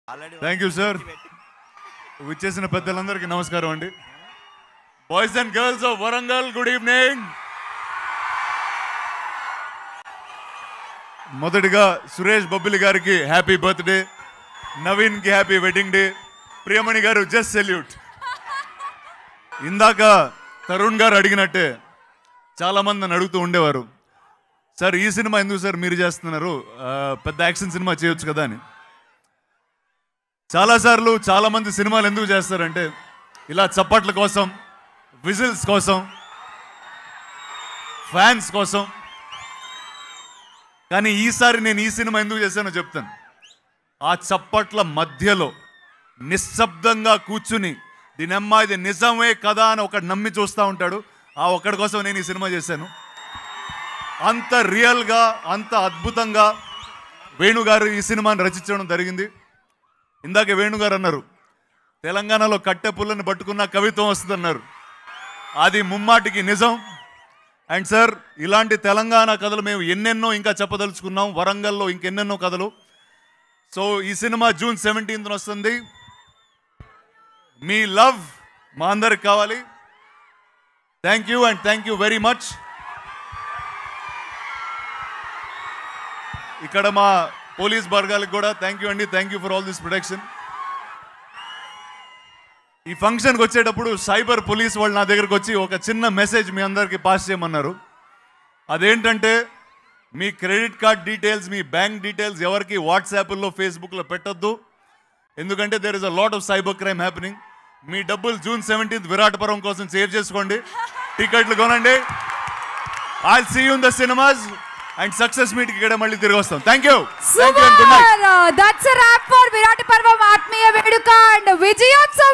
thank you sir విచ్చేసిన పెద్దలందరికీ నమస్కారం అండి boys and girls of Warangal good evening మొదటిగా సురేష్ బొబ్బిలి గారికి హ్యాపీ బర్త్డే నవీన్కి happy wedding day Priyamani garu just salute ఇందాక తరుణ్ గారు అడిగినట్టే చాలా మంది నన్ను అడుగుతూ ఉండేవారు సార్ ఈ సినిమా ఎందుకు సార్ మీరు చేస్తున్నారు ఆ, పెద్ద యాక్షన్ సినిమా చేయొచ్చు కదా అని చాలాసార్లు చాలా మంది సినిమాలు ఎందుకు చేస్తారంటే ఇలా చప్పట్ల కోసం విజిల్స్ కోసం ఫ్యాన్స్ కోసం కానీ ఈసారి నేను ఈ సినిమా ఎందుకు చేశానో చెప్తాను ఆ చప్పట్ల మధ్యలో నిశ్శబ్దంగా కూర్చుని దీనమ్మా ఇది నిజమే కదా అని ఒకడు నమ్మి చూస్తూ ఉంటాడు ఆ ఒక్కడి కోసం నేను ఈ సినిమా చేశాను అంత రియల్గా అంత అద్భుతంగా వేణుగారు ఈ సినిమాని రచించడం జరిగింది ఇందాక వేణుగారు అన్నారు తెలంగాణలో కట్టె పుల్లని పట్టుకున్న కవిత్వం వస్తుందన్నారు అది ముమ్మాటికి నిజం అండ్ సార్ ఇలాంటి తెలంగాణ కథలు మేము ఎన్నెన్నో ఇంకా చెప్పదలుచుకున్నాం వరంగల్లో ఇంకెన్నెన్నో కథలు సో ఈ సినిమా జూన్ సెవెంటీన్త్ వస్తుంది మీ లవ్ మా అందరికి కావాలి thank you and thank you very much ఇక్కడ మా పోలీస్ వర్గాలకు కూడా థ్యాంక్ యూ అండి thank you for all this protection ఈ ఫంక్షన్కి వచ్చేటప్పుడు సైబర్ పోలీస్ వాళ్ళు నా దగ్గరకు వచ్చి ఒక చిన్న మెసేజ్ మీ అందరికీ పాస్ చేయమన్నారు అదేంటంటే మీ క్రెడిట్ కార్డ్ డీటెయిల్స్ మీ బ్యాంక్ డీటెయిల్స్ ఎవరికి వాట్సాప్లో ఫేస్బుక్లో పెట్టొద్దు ఎందుకంటే there is a lot of cyber crime happening మీ డబ్బులు జూన్ సెవెంటీన్త్ విరాటపురం కోసం సేవ్ చేసుకోండి టికెట్లు కొనండి I see you in the cinemas and success meet ఇక్కడ మళ్ళీ తిరిగి వస్తాం thank you thank you good night that's wrap for Virata Parvam ఆత్మీయ వేడుక అండ్ విజయోత్సవ